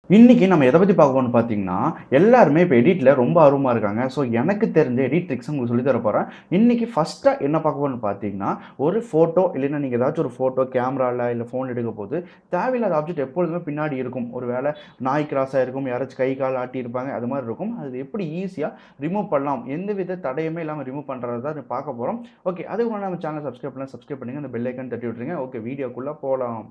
இன்னைக்கு நம்ம எதை பற்றி பார்க்க போகணும்னு பார்த்தீங்கன்னா எல்லாருமே இப்போ எடிட்டில் ரொம்ப ஆர்வமாக இருக்காங்க ஸோ எனக்கு தெரிஞ்ச எடிட் ட்ரிக்ஸ் உங்களுக்கு சொல்லி தர போகிறேன் இன்னைக்கு ஃபஸ்ட்டாக என்ன பார்க்க போகணும்னு பார்த்தீங்கன்னா ஒரு ஃபோட்டோ இல்லைன்னா நீங்கள் ஏதாச்சும் ஒரு ஃபோட்டோ கேமராவில் இல்லை ஃபோன் எடுக்க போது தேவையில்லாத ஆப்ஜெக்ட் எப்பொழுதுமே பின்னாடி இருக்கும் ஒரு வேளை நாய் கிராஸாக இருக்கும் யாராச்சும் கை கால் ஆட்டி இருப்பாங்க அது மாதிரி இருக்கும் அது எப்படி ஈஸியாக ரிமூவ் பண்ணலாம் எந்த வித தடையுமே இல்லாமல் ரிமூவ் பண்ணுறது தான் பார்க்க போகிறோம் ஓகே அதுக்கு முன்னாடி நம்ம சேனல் சப்ஸ்கிரைப் பண்ணலாம் சப்ஸ்கிரைப் பண்ணுங்கள் அந்த பெல் ஐக்கன் தட்டி விட்டுருங்க ஓகே வீடியோக்குள்ளே போகலாம்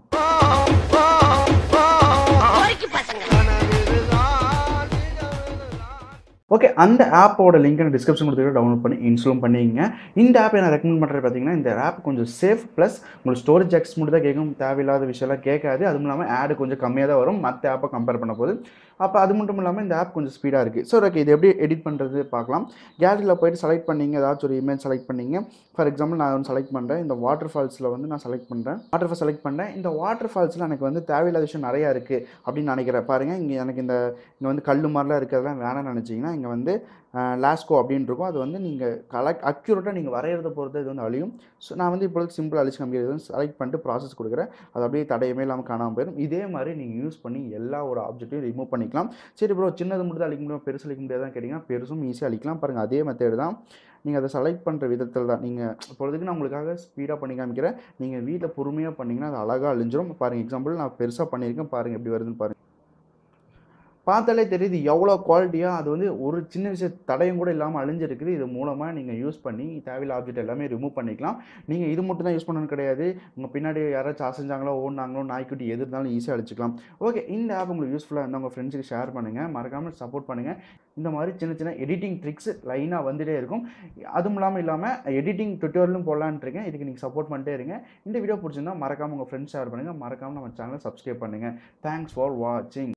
ஓகே அந்த ஆப்போட லிங்க் நான் டிஸ்கிரிப்ஷன் கொடுத்துட்டு டவுன்லோட் பண்ணி இன்ஸ்டால் பண்ணிங்க இந்த ஆப் நான் ரெக்கமெண்ட் பண்ணுறது பார்த்தீங்கன்னா இந்த ஆப் கொஞ்சம் சேஃப் ப்ளஸ் உங்களுக்கு ஸ்டோரேஜ் எக்ஸ் மட்டும் தான் கேட்கும் தேவையில்லாத விஷயம்லாம் கேட்காது அதுவும் இல்லாமல் ஆடு கொஞ்சம் கம்மியாக தான் வரும் மற்ற ஆப்பை கம்பேர் பண்ண போது அப்போ அது மட்டும் இல்லாமல் இந்த ஆப் கொஞ்சம் ஸ்பீடாக இருக்குது ஸோ ஓகே இது எப்படி எடிட் பண்ணுறது பார்க்கலாம் கேலரியில் போயிட்டு செலக்ட் பண்ணிங்க ஏதாச்சும் ஒரு இமேஜ் செலக்ட் பண்ணிங்க ஃபார் எக்ஸாம்பிள் நான் ஒன்று செலக்ட் பண்ணுறேன் இந்த வாட்டர் ஃபால்ஸில் வந்து நான் செலக்ட் பண்ணுறேன் வாட்டர் ஃபால் செலக்ட் பண்ணேன் இந்த வாட்டர் ஃபால்ஸில் எனக்கு வந்து தேவையில்லாத விஷயம் நிறையா இருக்குது அப்படின்னு நினைக்கிறேன் பாருங்கள் இங்கே எனக்கு இந்த இங்கே வந்து கல் மாதிரிலாம் இருக்கிறதெல்லாம் வேணாம்னு நினச்சிங்கன்னா இங்கே வந்து லாஸ்கோ அப்படின்னு இருக்கும் அது வந்து நீங்கள் கலெக்ட் அக்யூரேட்டாக நீங்கள் வரைகிறத பொறுத்து இது வந்து அழியும் ஸோ நான் வந்து இப்பொழுது சிம்பிள் அழிச்சு காமிக்கிறது வந்து செலக்ட் பண்ணிட்டு ப்ராசஸ் கொடுக்குறேன் அது அப்படியே தடையுமே இல்லாமல் காணாமல் போயிடும் இதே மாதிரி நீங்கள் யூஸ் பண்ணி எல்லா ஒரு ஆப்ஜெக்ட்டையும் ரிமூவ் பண்ணிக்கலாம் சரி ப்ரோ சின்னது மட்டும் தான் அழிக்க முடியும் பெருசு அழிக்க முடியாதான் கேட்டிங்கன்னா பெருசும் ஈஸியாக அழிக்கலாம் பாருங்கள் அதே மெத்தேடு தான் நீங்கள் அதை செலக்ட் பண்ணுற விதத்தில் தான் நீங்கள் இப்பொழுதுக்கு நான் உங்களுக்காக ஸ்பீடாக பண்ணி காமிக்கிறேன் நீங்கள் வீட்டில் பொறுமையாக பண்ணிங்கன்னா அது அழகாக அழிஞ்சிரும் பாருங்கள் எக்ஸாம்பிள் நான் பெருசாக பண்ணியிருக்கேன் பாருங்கள் எப்படி வருதுன்னு பாருங்கள் பார்த்தாலே தெரியுது எவ்வளோ குவாலிட்டியாக அது வந்து ஒரு சின்ன விஷயம் தடையும் கூட இல்லாமல் அழிஞ்சிருக்குது இது மூலமாக நீங்கள் யூஸ் பண்ணி தேவையில்ல ஆப்ஜெக்ட் எல்லாமே ரிமூவ் பண்ணிக்கலாம் நீங்கள் இது மட்டும் தான் யூஸ் பண்ணணும் கிடையாது உங்கள் பின்னாடி யாராச்சும் அசைஞ்சாங்களோ ஓடினாங்களோ நாய்க்குட்டி எது இருந்தாலும் ஈஸியாக அழிச்சிக்கலாம் ஓகே இந்த ஆப் உங்களுக்கு யூஸ்ஃபுல்லாக இருந்தால் உங்கள் ஃப்ரெண்ட்ஸுக்கு ஷேர் பண்ணுங்கள் மறக்காமல் சப்போர்ட் பண்ணுங்கள் இந்த மாதிரி சின்ன சின்ன எடிட்டிங் ட்ரிக்ஸ் லைனாக வந்துகிட்டே இருக்கும் அதுவும் இல்லாமல் இல்லாமல் எடிட்டிங் டுட்டோரியலும் போடலான்னு இருக்கேன் இதுக்கு நீங்கள் சப்போர்ட் பண்ணிட்டே இருங்க இந்த வீடியோ பிடிச்சிருந்தா மறக்காமல் உங்கள் ஃப்ரெண்ட்ஸ் ஷேர் பண்ணுங்கள் மறக்காமல் நம்ம சேனலை சப்ஸ்கிரைப் பண்ணுங்கள் தேங்க்ஸ் ஃபார் வாட்சிங்